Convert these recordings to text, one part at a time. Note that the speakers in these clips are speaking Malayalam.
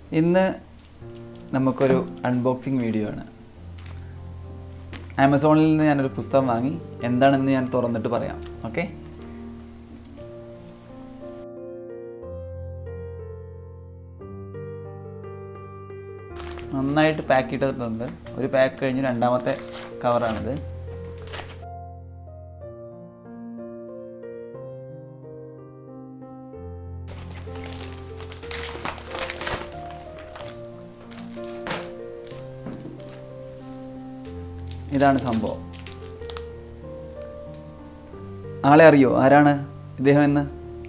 ഇന്ന് നമുക്കൊരു അൺബോക്സിങ് വീഡിയോ ആണ് ആമസോണിൽ നിന്ന് ഞാനൊരു പുസ്തകം വാങ്ങി എന്താണെന്ന് ഞാൻ തുറന്നിട്ട് പറയാം ഓക്കെ നന്നായിട്ട് പാക്ക് ചെയ്തിട്ടുണ്ട് ഒരു പാക്ക് കഴിഞ്ഞ് രണ്ടാമത്തെ കവറാണിത് ഇതാണ് സംഭവം ആളെ അറിയോ ആരാണ് ഇദ്ദേഹം എന്ന്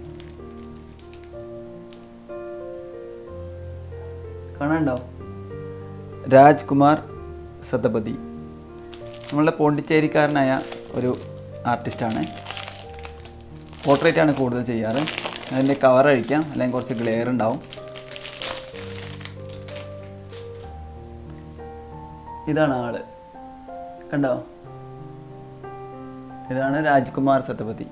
കാണാണ്ടോ രാജ്കുമാർ സതപതി നമ്മളുടെ പോണ്ടിച്ചേരിക്കാരനായ ഒരു ആർട്ടിസ്റ്റാണ് പോർട്രേറ്റാണ് കൂടുതൽ ചെയ്യാറ് അതിൻ്റെ കവർ അഴിക്കാം അല്ലെങ്കിൽ കുറച്ച് ഗ്ലെയർ ഉണ്ടാവും ഇതാണ് ആള് കണ്ടോ ഇതാണ് Rajkumar Satapathy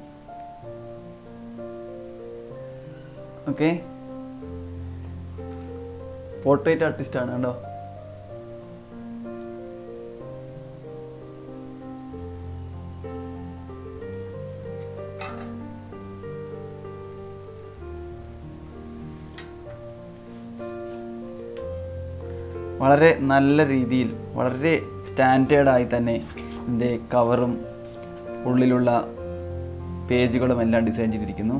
okay portrait artist ആണ് കണ്ടോ വളരെ നല്ല രീതിയിൽ വളരെ സ്റ്റാൻഡേർഡായി തന്നെ ഇതിൻ്റെ കവറും ഉള്ളിലുള്ള പേജുകളും എല്ലാം ഡിസൈൻ ചെയ്തിരിക്കുന്നു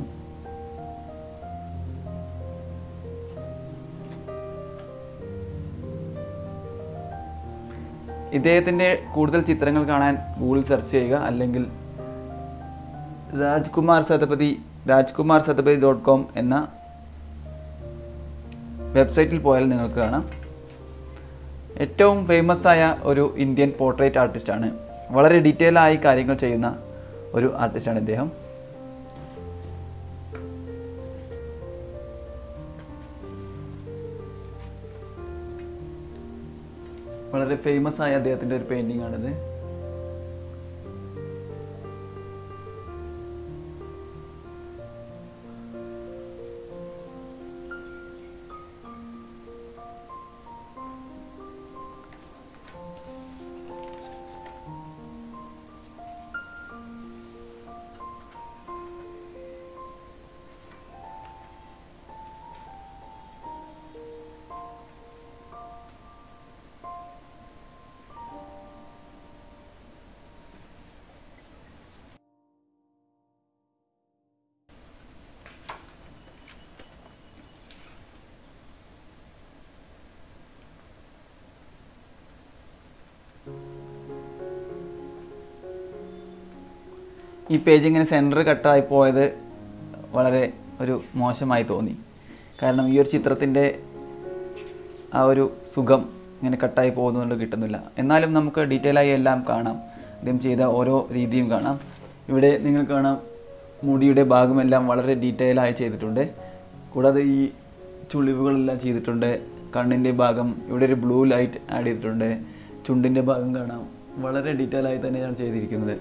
ഇദ്ദേഹത്തിൻ്റെ കൂടുതൽ ചിത്രങ്ങൾ കാണാൻ ഗൂഗിൾ സെർച്ച് ചെയ്യുക അല്ലെങ്കിൽ രാജ്കുമാർ സതപതി രാജ്കുമാർ സതപതി ഡോട്ട് കോം എന്ന വെബ്സൈറ്റിൽ പോയാൽ നിങ്ങൾക്ക് കാണാം ഏറ്റവും ഫേമസ് ആയ ഒരു ഇന്ത്യൻ പോർട്രേറ്റ് ആർട്ടിസ്റ്റാണ് വളരെ ഡീറ്റെയിൽ ആയി കാര്യങ്ങൾ ചെയ്യുന്ന ഒരു ആർട്ടിസ്റ്റാണ് ഇദ്ദേഹം വളരെ ഫേമസ് ആയ അദ്ദേഹത്തിൻ്റെ ഒരു പെയിൻറ്റിംഗ് ആണിത് ഈ പേജ് ഇങ്ങനെ സെൻറ്റർ കട്ടായി പോയത് വളരെ ഒരു മോശമായി തോന്നി കാരണം ഈ ഒരു ചിത്രത്തിൻ്റെ ആ ഒരു സുഖം ഇങ്ങനെ കട്ടായി പോകുന്നതുകൊണ്ട് കിട്ടുന്നില്ല എന്നാലും നമുക്ക് ഡീറ്റെയിൽ ആയി എല്ലാം കാണാം അദ്ദേഹം ചെയ്ത ഓരോ രീതിയും കാണാം ഇവിടെ നിങ്ങൾ കാണാം മുടിയുടെ ഭാഗമെല്ലാം വളരെ ഡീറ്റെയിൽ ആയി ചെയ്തിട്ടുണ്ട് കൂടാതെ ഈ ചുളിവുകളെല്ലാം ചെയ്തിട്ടുണ്ട് കണ്ണിൻ്റെ ഭാഗം ഇവിടെ ഒരു ബ്ലൂ ലൈറ്റ് ആഡ് ചെയ്തിട്ടുണ്ട് ചുണ്ടിൻ്റെ ഭാഗം കാണാം വളരെ ഡീറ്റെയിൽ ആയി തന്നെയാണ് ചെയ്തിരിക്കുന്നത്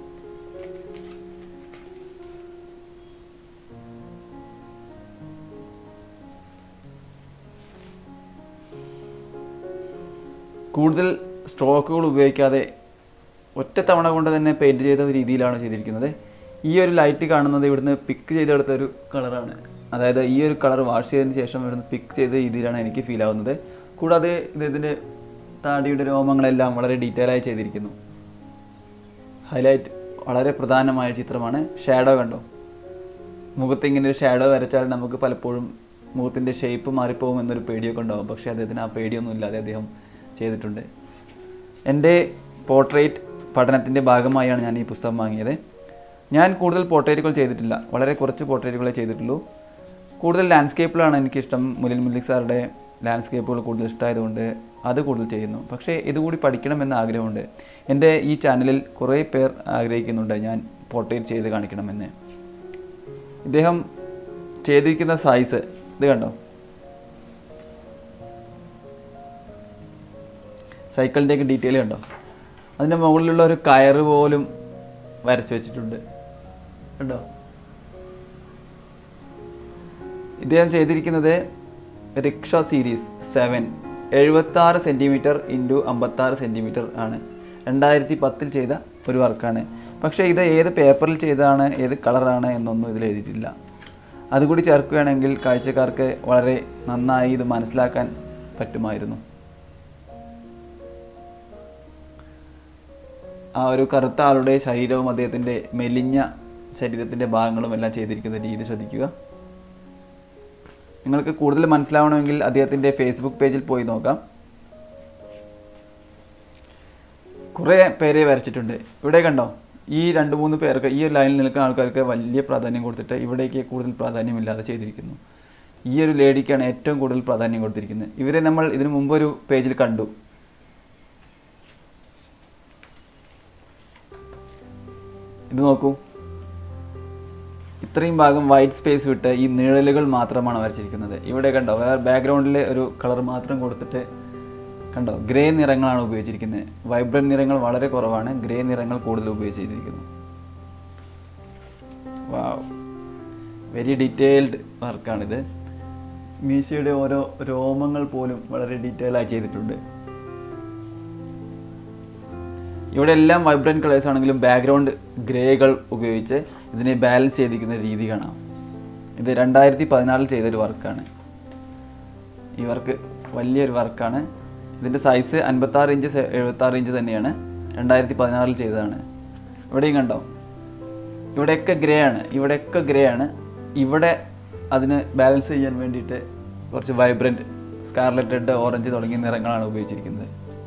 കൂടുതൽ സ്ട്രോക്കുകൾ ഉപയോഗിക്കാതെ ഒറ്റ തവണ കൊണ്ട് തന്നെ പെയിൻറ് ചെയ്ത ഒരു രീതിയിലാണ് ചെയ്തിരിക്കുന്നത് ഈ ഒരു ലൈറ്റ് കാണുന്നത് ഇവിടുന്ന് പിക്ക് ചെയ്തെടുത്ത ഒരു കളറാണ് അതായത് ഈ ഒരു കളർ വാഷ് ചെയ്തതിന് ശേഷം ഇവിടുന്ന് പിക്ക് ചെയ്ത രീതിയിലാണ് എനിക്ക് ഫീൽ ആവുന്നത് കൂടാതെ ഇദ്ദേഹത്തിൻ്റെ താടിയുടെ രോമങ്ങളെല്ലാം വളരെ ഡീറ്റെയിൽ ആയി ചെയ്തിരിക്കുന്നു ഹൈലൈറ്റ് വളരെ പ്രധാനമായ ചിത്രമാണ് ഷാഡോ കണ്ടോ മുഖത്ത് ഇങ്ങനെ ഒരു ഷാഡോ വരച്ചാൽ നമുക്ക് പലപ്പോഴും മുഖത്തിൻ്റെ ഷേപ്പ് മാറിപ്പോകും എന്നൊരു പേടിയൊക്കെ ഉണ്ടാവും പക്ഷേ അദ്ദേഹത്തിന് ആ പേടിയൊന്നും ഇല്ലാതെ അദ്ദേഹം ചെയ്തിട്ടുണ്ട് എൻ്റെ പോർട്രേറ്റ് പഠനത്തിൻ്റെ ഭാഗമായാണ് ഞാൻ ഈ പുസ്തകം വാങ്ങിയത് ഞാൻ കൂടുതൽ പോർട്രേറ്റുകൾ ചെയ്തിട്ടില്ല വളരെ കുറച്ച് പോർട്രേറ്റുകളെ ചെയ്തിട്ടുള്ളൂ കൂടുതൽ ലാൻഡ്സ്കേപ്പിലാണ് എനിക്കിഷ്ടം മുലിൽ മുല്ലിക് സാറുടെ ലാൻഡ്സ്കേപ്പുകൾ കൂടുതൽ ഇഷ്ടമായതുകൊണ്ട് അത് കൂടുതൽ ചെയ്യുന്നു പക്ഷേ ഇതുകൂടി പഠിക്കണമെന്ന് ആഗ്രഹമുണ്ട് എൻ്റെ ഈ ചാനലിൽ കുറേ പേർ ആഗ്രഹിക്കുന്നുണ്ട് ഞാൻ പോർട്രേറ്റ് ചെയ്ത് കാണിക്കണമെന്ന് ഇദ്ദേഹം ചെയ്തിരിക്കുന്ന സൈസ് ഇത് കണ്ടോ സൈക്കിളിൻ്റെയൊക്കെ ഡീറ്റെയിൽ കണ്ടോ അതിൻ്റെ മുകളിലുള്ള ഒരു കയറ് പോലും വരച്ചു വെച്ചിട്ടുണ്ട് കണ്ടോ ഇദ്ദേഹം ചെയ്തിരിക്കുന്നത് റിക്ഷ സീരീസ് സെവൻ എഴുപത്താറ് സെൻറ്റിമീറ്റർ ഇൻറ്റു അമ്പത്താറ് സെൻറ്റിമീറ്റർ ആണ് രണ്ടായിരത്തി പത്തിൽ ചെയ്ത ഒരു വർക്കാണ് പക്ഷേ ഇത് ഏത് പേപ്പറിൽ ചെയ്തതാണ് ഏത് കളറാണ് എന്നൊന്നും ഇതിൽ എഴുതിയിട്ടില്ല അതുകൂടി ചേർക്കുകയാണെങ്കിൽ കാഴ്ചക്കാർക്ക് വളരെ നന്നായി ഇത് മനസ്സിലാക്കാൻ പറ്റുമായിരുന്നു ആ ഒരു കറുത്ത ആളുടെ ശരീരവും അദ്ദേഹത്തിൻ്റെ മെലിഞ്ഞ ശരീരത്തിൻ്റെ ഭാഗങ്ങളും എല്ലാം ചെയ്തിരിക്കുന്ന രീതി ശ്രദ്ധിക്കുക നിങ്ങൾക്ക് കൂടുതൽ മനസ്സിലാവണമെങ്കിൽ അദ്ദേഹത്തിൻ്റെ ഫേസ്ബുക്ക് പേജിൽ പോയി നോക്കാം കുറേ പേരെ വരച്ചിട്ടുണ്ട് ഇവിടെ കണ്ടോ ഈ രണ്ട് മൂന്ന് പേർക്ക് ഈ ഒരു ലൈനിൽ നിൽക്കുന്ന ആൾക്കാർക്ക് വലിയ പ്രാധാന്യം കൊടുത്തിട്ട് ഇവിടേക്ക് കൂടുതൽ പ്രാധാന്യമില്ലാതെ ചെയ്തിരിക്കുന്നു ഈ ഒരു ലേഡിക്കാണ് ഏറ്റവും കൂടുതൽ പ്രാധാന്യം കൊടുത്തിരിക്കുന്നത് ഇവരെ നമ്മൾ ഇതിനു മുമ്പ് ഒരു പേജിൽ കണ്ടു ഇത് നോക്കൂ ഇത്രയും ഭാഗം വൈറ്റ് സ്പേസ് വിട്ട് ഈ നിഴലുകൾ മാത്രമാണ് വരച്ചിരിക്കുന്നത് ഇവിടെ കണ്ടോ വേറെ ബാക്ക്ഗ്രൗണ്ടിൽ ഒരു കളർ മാത്രം കൊടുത്തിട്ട് കണ്ടോ ഗ്രേ നിറങ്ങളാണ് ഉപയോഗിച്ചിരിക്കുന്നത് വൈബ്രന്റ് നിറങ്ങൾ വളരെ കുറവാണ് ഗ്രേ നിറങ്ങൾ കൂടുതൽ ഉപയോഗിച്ചിരിക്കുന്നു വാവ് വെരി ഡീറ്റെയിൽഡ് വർക്കാണിത് മീശയുടെ ഓരോ രോമങ്ങൾ പോലും വളരെ ഡീറ്റെയിൽ ആയി ചെയ്തിട്ടുണ്ട് ഇവിടെ എല്ലാം വൈബ്രന്റ് കളേഴ്സ് ആണെങ്കിലും ബാക്ക്ഗ്രൗണ്ട് ഗ്രേകൾ ഉപയോഗിച്ച് ഇതിനെ ബാലൻസ് ചെയ്തിരിക്കുന്ന രീതി കാണാം ഇത് രണ്ടായിരത്തി പതിനാറിൽ ചെയ്തൊരു വർക്കാണ് ഈ വർക്ക് വലിയൊരു വർക്കാണ് ഇതിൻ്റെ സൈസ് അൻപത്താറ് ഇഞ്ച് എഴുപത്താറ് ഇഞ്ച് തന്നെയാണ് രണ്ടായിരത്തി പതിനാറിൽ ചെയ്തതാണ് ഇവിടെയും കണ്ടോ ഇവിടെയൊക്കെ ഗ്രേ ആണ് ഇവിടെയൊക്കെ ഗ്രേ ആണ് ഇവിടെ അതിന് ബാലൻസ് ചെയ്യാൻ വേണ്ടിയിട്ട് കുറച്ച് വൈബ്രൻറ്റ് സ്കാർലറ്റ് റെഡ് ഓറഞ്ച് തുടങ്ങിയ നിറങ്ങളാണ് ഉപയോഗിച്ചിരിക്കുന്നത്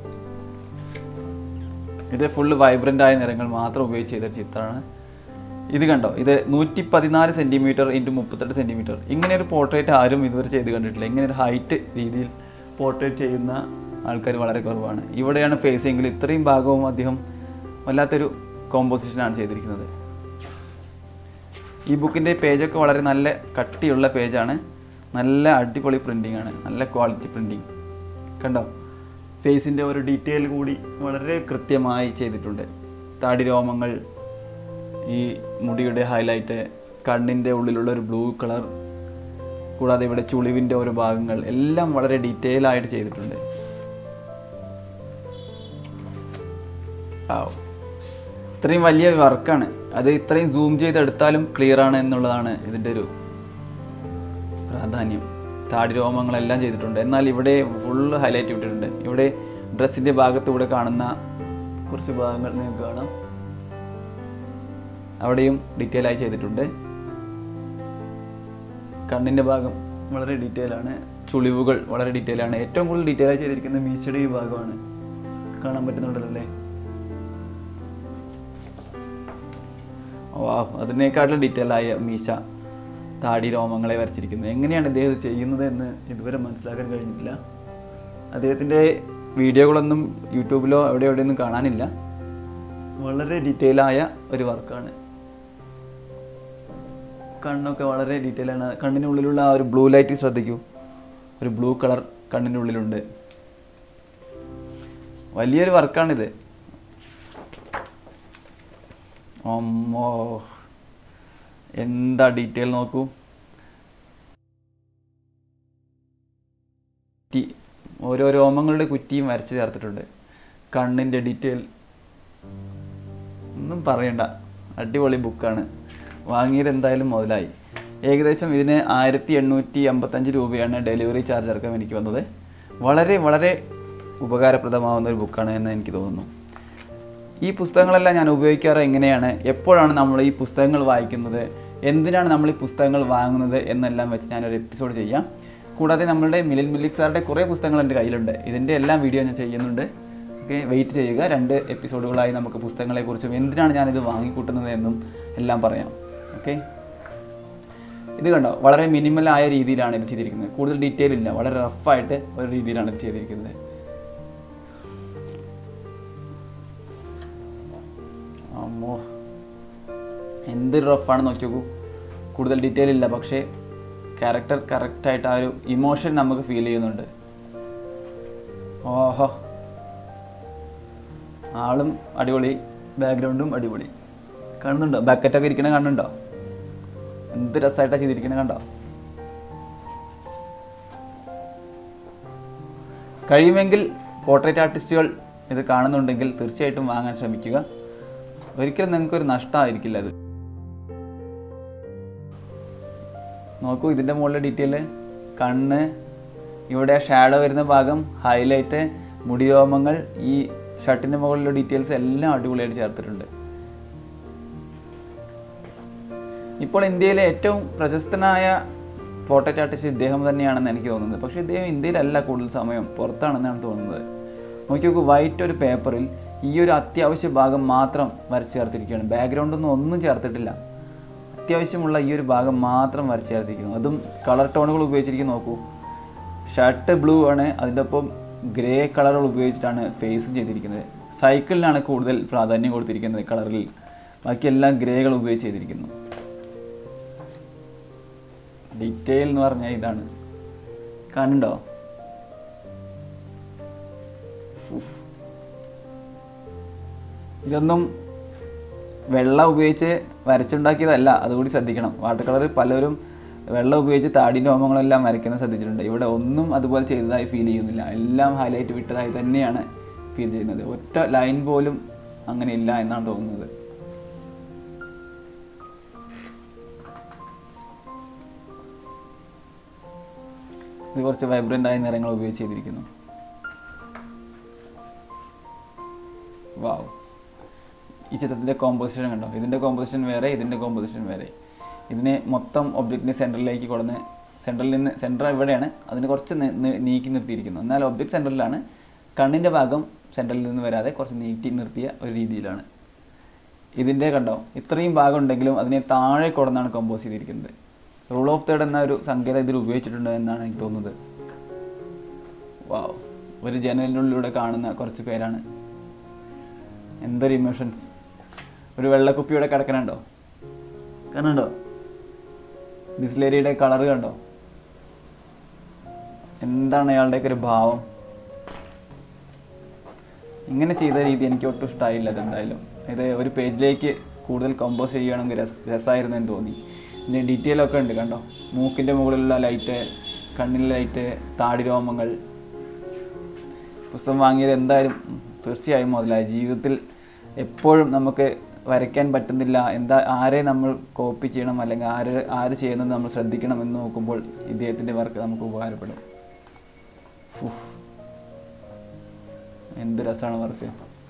ഇത് ഫുള്ള് വൈബ്രൻ്റ് ആയ നിറങ്ങൾ മാത്രം ഉപയോഗിച്ച് ചെയ്ത ചിത്രമാണ് ഇത് കണ്ടോ ഇത് നൂറ്റി പതിനാല് സെൻറ്റിമീറ്റർ ഇൻറ്റു മുപ്പത്തെട്ട് സെൻറ്റിമീറ്റർ ഇങ്ങനെ ഒരു പോർട്രേറ്റ് ആരും ഇതുവരെ ചെയ്ത് കണ്ടിട്ടില്ല ഇങ്ങനെ ഒരു ഹൈറ്റ് രീതിയിൽ പോർട്രേറ്റ് ചെയ്യുന്ന ആൾക്കാർ വളരെ കുറവാണ് ഇവിടെയാണ് ഫേസ് എങ്കിൽ ഇത്രയും ഭാഗവും അദ്ദേഹം വല്ലാത്തൊരു കോമ്പോസിഷനാണ് ചെയ്തിരിക്കുന്നത് ഈ ബുക്കിൻ്റെ പേജൊക്കെ വളരെ നല്ല കട്ടിയുള്ള പേജാണ് നല്ല അടിപൊളി പ്രിൻറ്റിംഗ് ആണ് നല്ല ക്വാളിറ്റി പ്രിൻറ്റിങ് കണ്ടോ ഫേസിൻ്റെ ഒരു ഡീറ്റെയിൽ കൂടി വളരെ കൃത്യമായി ചെയ്തിട്ടുണ്ട് താടി രോമങ്ങൾ ഈ മുടിയുടെ ഹൈലൈറ്റ് കണ്ണിൻ്റെ ഉള്ളിലുള്ള ഒരു ബ്ലൂ കളർ കൂടാതെ ഇവിടെ ചുളിവിൻ്റെ ഓരോ ഭാഗങ്ങൾ എല്ലാം വളരെ ഡീറ്റെയിൽ ആയിട്ട് ചെയ്തിട്ടുണ്ട് ആവും ഇത്രയും വലിയ വർക്കാണ് അത് ഇത്രയും സൂം ചെയ്തെടുത്താലും ക്ലിയർ ആണ് എന്നുള്ളതാണ് ഇതിൻ്റെ ഒരു പ്രാധാന്യം താടി രോമങ്ങളെല്ലാം ചെയ്തിട്ടുണ്ട് എന്നാൽ ഇവിടെ ഫുള്ള് ഹൈലൈറ്റ് വിട്ടിട്ടുണ്ട് ഇവിടെ ഡ്രസ്സിൻ്റെ ഭാഗത്തൂടെ കാണുന്ന കുറച്ച് ഭാഗങ്ങൾ നിങ്ങൾക്ക് കാണാം അവിടെയും ഡീറ്റെയിൽ ആയി ചെയ്തിട്ടുണ്ട് കണ്ണിൻ്റെ ഭാഗം വളരെ ഡീറ്റെയിൽ ആണ് ചുളിവുകൾ വളരെ ഡീറ്റെയിൽ ആണ് ഏറ്റവും കൂടുതൽ ഡീറ്റെയിൽ ആയി ചെയ്തിരിക്കുന്നത് മീശയുടെ ഈ ഭാഗമാണ് കാണാൻ പറ്റുന്നുണ്ടല്ലോ അല്ലേ വാ അതിനേക്കാട്ടിലും ഡീറ്റെയിൽ ആയ മീശ താടി രോമങ്ങളെ വരച്ചിരിക്കുന്നത് എങ്ങനെയാണ് ഇദ്ദേഹം ഇത് ചെയ്യുന്നത് എന്ന് ഇതുവരെ മനസ്സിലാക്കാൻ കഴിഞ്ഞിട്ടില്ല അദ്ദേഹത്തിൻ്റെ വീഡിയോകളൊന്നും യൂട്യൂബിലോ എവിടെ എവിടെയൊന്നും കാണാനില്ല വളരെ ഡീറ്റെയിൽ ആയ ഒരു വർക്കാണ് കണ്ണൊക്കെ വളരെ ഡീറ്റെയിൽ ആണ് കണ്ണിനുള്ളിലുള്ള ആ ഒരു ബ്ലൂ ലൈറ്റ് ശ്രദ്ധിക്കൂ ഒരു ബ്ലൂ കളർ കണ്ണിൻ്റെ ഉള്ളിലുണ്ട് വലിയൊരു വർക്കാണിത് അമ്മോ എന്താ ഡീറ്റെയിൽ നോക്കൂ ടി ഓരോ രോമങ്ങളുടെ കുറ്റിയും വരച്ച് ചേർത്തിട്ടുണ്ട് കണ്ണിൻ്റെ ഡീറ്റെയിൽ ഒന്നും പറയണ്ട അടിപൊളി ബുക്കാണ് വാങ്ങിയത് എന്തായാലും മുതലായി ഏകദേശം ഇതിന് ആയിരത്തി എണ്ണൂറ്റി അമ്പത്തഞ്ച് രൂപയാണ് ഡെലിവറി ചാർജ് ഇറക്കാൻ എനിക്ക് വന്നത് വളരെ വളരെ ഉപകാരപ്രദമാവുന്ന ഒരു ബുക്കാണ് എന്ന് എനിക്ക് തോന്നുന്നു ഈ പുസ്തകങ്ങളെല്ലാം ഞാൻ ഉപയോഗിക്കാറ് എങ്ങനെയാണ് എപ്പോഴാണ് നമ്മൾ ഈ പുസ്തകങ്ങൾ വായിക്കുന്നത് എന്തിനാണ് നമ്മൾ ഈ പുസ്തകങ്ങൾ വാങ്ങുന്നത് എന്നെല്ലാം വെച്ച് ഞാനൊരു എപ്പിസോഡ് ചെയ്യാം കൂടാതെ നമ്മളുടെ മിലിൻ മില്ലിക് സാറിൻ്റെ കുറേ പുസ്തകങ്ങൾ എൻ്റെ കയ്യിലുണ്ട് ഇതിൻ്റെ എല്ലാം വീഡിയോ ഞാൻ ചെയ്യുന്നുണ്ട് ഓക്കെ വെയിറ്റ് ചെയ്യുക രണ്ട് എപ്പിസോഡുകളായി നമുക്ക് പുസ്തകങ്ങളെക്കുറിച്ചും എന്തിനാണ് ഞാനിത് വാങ്ങിക്കൂട്ടുന്നത് എന്നും എല്ലാം പറയാം ഓക്കെ ഇത് കണ്ടോ വളരെ മിനിമൽ ആയ രീതിയിലാണ് ഇത് ചെയ്തിരിക്കുന്നത് കൂടുതൽ ഡീറ്റെയിൽ ഇല്ല വളരെ റഫായിട്ട് ഒരു രീതിയിലാണ് ഇത് ചെയ്തിരിക്കുന്നത് അമ്മോ എന്തൊരു റഫാണ് നോക്കി നോക്കൂ കൂടുതൽ ഡീറ്റെയിൽ ഇല്ല പക്ഷേ ക്യാരക്ടർ കറക്റ്റായിട്ട് ആ ഒരു ഇമോഷൻ നമുക്ക് ഫീൽ ചെയ്യുന്നുണ്ട് ഓഹോ ആളും അടിപൊളി ബാക്ക്ഗ്രൗണ്ടും അടിപൊളി കാണുന്നുണ്ടോ ബക്കറ്റൊക്കെ ഇരിക്കണ കാണുന്നുണ്ടോ എന്ത് രസമായിട്ടാണ് ചെയ്തിരിക്കണ കണ്ടോ കഴിയുമെങ്കിൽ പോർട്രേറ്റ് ആർട്ടിസ്റ്റുകൾ ഇത് കാണുന്നുണ്ടെങ്കിൽ തീർച്ചയായിട്ടും വാങ്ങാൻ ശ്രമിക്കുക ഒരിക്കലും നിങ്ങൾക്കൊരു നഷ്ടമായിരിക്കില്ല അത് നോക്കൂ ഇതിൻ്റെ മുകളിലെ ഡീറ്റെയിൽ കണ്ണ് ഇവിടെ ഷാഡോ വരുന്ന ഭാഗം ഹൈലൈറ്റ് മുടിരോമങ്ങൾ ഈ ഷർട്ടിൻ്റെ മുകളിലുള്ള ഡീറ്റെയിൽസ് എല്ലാം അടിപൊളിയായിട്ട് ചേർത്തിട്ടുണ്ട് ഇപ്പോൾ ഇന്ത്യയിലെ ഏറ്റവും പ്രശസ്തനായ ഫോട്ടോറ്റ് ആർട്ടിസ്റ്റ് ഇദ്ദേഹം തന്നെയാണെന്ന് എനിക്ക് തോന്നുന്നത് പക്ഷേ ഇദ്ദേഹം ഇന്ത്യയിലല്ല കൂടുതൽ സമയം പുറത്താണെന്നാണ് തോന്നുന്നത് നോക്കി നോക്കൂ വൈറ്റ് ഒരു പേപ്പറിൽ ഈ ഒരു അത്യാവശ്യ ഭാഗം മാത്രം വരച്ച് ചേർത്തിരിക്കുകയാണ് ബാക്ക്ഗ്രൗണ്ടൊന്നും ഒന്നും ചേർത്തിട്ടില്ല അത്യാവശ്യമുള്ള ഈ ഒരു ഭാഗം മാത്രം വരച്ച് ചേർത്തിരിക്കുന്നു അതും കളർ ടോണുകൾ ഉപയോഗിച്ചിരിക്കുന്നു നോക്കൂ ഷർട്ട് ബ്ലൂ ആണ് അതിൻ്റെ ഒപ്പം ഗ്രേ കളറുകൾ ഉപയോഗിച്ചിട്ടാണ് ഫേസ് ചെയ്തിരിക്കുന്നത് സൈക്കിളിനാണ് കൂടുതൽ പ്രാധാന്യം കൊടുത്തിരിക്കുന്നത് കളറിൽ ബാക്കിയെല്ലാം ഗ്രേകൾ ഉപയോഗിച്ച് ചെയ്തിരിക്കുന്നു ഡീറ്റെയിൽ എന്ന് പറഞ്ഞാൽ ഇതാണ് കാണുന്നുണ്ടോ ഉഫ്. ഇതൊന്നും വെള്ളം ഉപയോഗിച്ച് വരച്ചുണ്ടാക്കിയതല്ല അതുകൂടി ശ്രദ്ധിക്കണം വാട്ടർ കളർ പലരും വെള്ളം ഉപയോഗിച്ച് താടിൻ്റെ ഹോമങ്ങളെല്ലാം വരയ്ക്കുന്നത് ശ്രദ്ധിച്ചിട്ടുണ്ട് ഇവിടെ ഒന്നും അതുപോലെ ചെയ്തതായി ഫീൽ ചെയ്യുന്നില്ല എല്ലാം ഹൈലൈറ്റ് വിട്ടതായി തന്നെയാണ് ഫീൽ ചെയ്യുന്നത് ഒറ്റ ലൈൻ പോലും അങ്ങനെ ഇല്ല എന്നാണ് തോന്നുന്നത് ഇത് കുറച്ച് വൈബ്രൻ്റ് ആയ നിറങ്ങൾ ഉപയോഗിച്ച് ചെയ്തിരിക്കുന്നു വാവ് ഈ ചിത്രത്തിൻ്റെ കോമ്പോസിഷൻ കണ്ടോ ഇതിൻ്റെ കോമ്പോസിഷൻ വേറെ ഇതിൻ്റെ കോമ്പോസിഷൻ വേറെ ഇതിനെ മൊത്തം ഒബ്ജക്റ്റിനെ സെൻറ്ററിലേക്ക് കൊടുന്ന് സെൻറ്ററിൽ നിന്ന് സെൻറ്റർ ഇവിടെയാണ് അതിന് കുറച്ച് നി- നി- നീക്കി നിർത്തിയിരിക്കുന്നു എന്നാൽ ഒബ്ജക്റ്റ് സെൻറ്ററിലാണ് കണ്ണിൻ്റെ ഭാഗം സെൻറ്ററിൽ നിന്ന് വരാതെ കുറച്ച് നീട്ടി നിർത്തിയ ഒരു രീതിയിലാണ് ഇതിൻ്റെ കണ്ടോ ഇത്രയും ഭാഗം ഉണ്ടെങ്കിലും അതിനെ താഴെ കൊടുന്നാണ് കമ്പോസ് ചെയ്തിരിക്കുന്നത് റൂൾ ഓഫ് തേർഡ് എന്ന ഒരു സങ്കേതം ഇതിൽ ഉപയോഗിച്ചിട്ടുണ്ട് എന്നാണ് എനിക്ക് തോന്നുന്നത് വാവ് ഒരു ജനലിനുള്ളിലൂടെ കാണുന്ന കുറച്ച് പേരാണ് എന്തൊരു ഇമോഷൻസ് ഒരു വെള്ളക്കുപ്പിയുടെ കിടക്കണുണ്ടോ കാണുന്നുണ്ടോ ബിസ്ലേരിയുടെ കളർ കണ്ടോ എന്താണ് അയാളുടെയൊക്കെ ഒരു ഭാവം ഇങ്ങനെ ചെയ്ത രീതി എനിക്ക് ഒട്ടും ഇഷ്ടമായില്ല ഇതെന്തായാലും ഇത് ഒരു പേജിലേക്ക് കൂടുതൽ കമ്പോസ് ചെയ്യുകയാണെങ്കിൽ രസ രസമായിരുന്നു എന്ന് തോന്നി ഇതിൻ്റെ ഡീറ്റെയിൽ ഒക്കെ ഉണ്ട് കണ്ടോ മൂക്കിൻ്റെ മുകളിലുള്ള ലൈറ്റ് കണ്ണിലെ ലൈറ്റ് താടി രോമങ്ങൾ പുസ്തകം വാങ്ങിയത് എന്തായാലും തീർച്ചയായും മുതലായി ജീവിതത്തിൽ എപ്പോഴും നമുക്ക് വരയ്ക്കാൻ പറ്റുന്നില്ല എന്താ ആരെ നമ്മൾ കോപ്പി ചെയ്യണം അല്ലെങ്കിൽ ആര് ആര് ചെയ്യുന്നത് നമ്മൾ ശ്രദ്ധിക്കണം എന്ന് നോക്കുമ്പോൾ ഇദ്ദേഹത്തിൻ്റെ വർക്ക് നമുക്ക് ഉപകാരപ്പെടും ഉഫ്. എന്ത് രസമാണ് വർക്ക്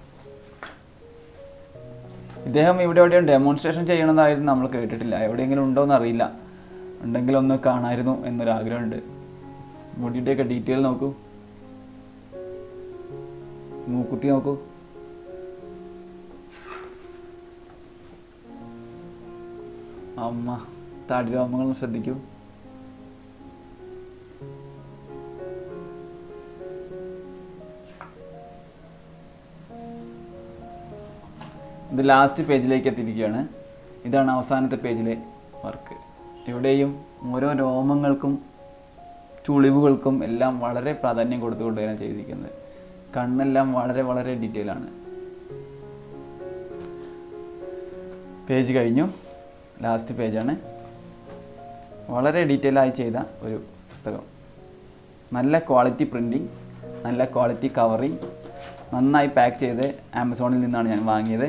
ഇദ്ദേഹം ഇവിടെ എവിടെയും ഡെമോൺസ്ട്രേഷൻ ചെയ്യണതായിരുന്നു നമ്മൾ കേട്ടിട്ടില്ല എവിടെയെങ്കിലും ഉണ്ടോ എന്ന് അറിയില്ല ഉണ്ടെങ്കിൽ ഒന്ന് കാണാമായിരുന്നു എന്നൊരാഗ്രഹമുണ്ട് മുടിയുടെയൊക്കെ ഡീറ്റെയിൽ നോക്കൂ മൂക്കുത്തി നോക്കൂ അമ്മ താടി രോമങ്ങളും ശ്രദ്ധിക്കൂ ഇത് ലാസ്റ്റ് പേജിലേക്ക് എത്തിയിരിക്കുകയാണ് ഇതാണ് അവസാനത്തെ പേജിലെ വർക്ക് ഇവിടെയും ഓരോ രോമങ്ങൾക്കും ചുളിവുകൾക്കും എല്ലാം വളരെ പ്രാധാന്യം കൊടുത്തുകൊണ്ടാണ് ചെയ്തിരിക്കുന്നത് കണ്ണെല്ലാം വളരെ വളരെ ഡീറ്റെയിൽ ആണ് പേജ് കഴിഞ്ഞു ലാസ്റ്റ് പേജാണ് വളരെ ഡീറ്റെയിൽ ആയി ചെയ്ത ഒരു പുസ്തകം നല്ല ക്വാളിറ്റി പ്രിൻറ്റിങ് നല്ല ക്വാളിറ്റി കവറിങ് നന്നായി പാക്ക് ചെയ്ത് ആമസോണിൽ നിന്നാണ് ഞാൻ വാങ്ങിയത്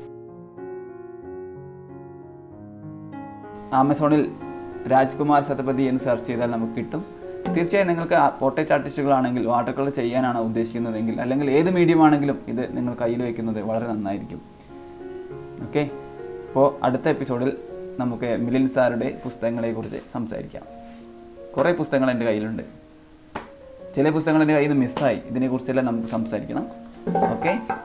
ആമസോണിൽ രാജ്കുമാർ ശതപതി എന്ന് സെർച്ച് ചെയ്താൽ നമുക്ക് കിട്ടും തീർച്ചയായും നിങ്ങൾക്ക് പോർട്രേറ്റ് ആർട്ടിസ്റ്റുകളാണെങ്കിൽ വാട്ടർ കളർ ചെയ്യാനാണ് ഉദ്ദേശിക്കുന്നതെങ്കിൽ അല്ലെങ്കിൽ ഏത് മീഡിയം ആണെങ്കിലും ഇത് നിങ്ങൾ കയ്യിൽ വയ്ക്കുന്നത് വളരെ നന്നായിരിക്കും ഓക്കെ അപ്പോൾ അടുത്ത എപ്പിസോഡിൽ നമുക്ക് മിലിൻ സാറുടെ പുസ്തകങ്ങളെക്കുറിച്ച് സംസാരിക്കാം കുറേ പുസ്തകങ്ങൾ എൻ്റെ കയ്യിലുണ്ട് ചില പുസ്തകങ്ങൾ എൻ്റെ കയ്യിൽ നിന്ന് മിസ്സായി ഇതിനെക്കുറിച്ചെല്ലാം നമുക്ക് സംസാരിക്കണം ഓക്കെ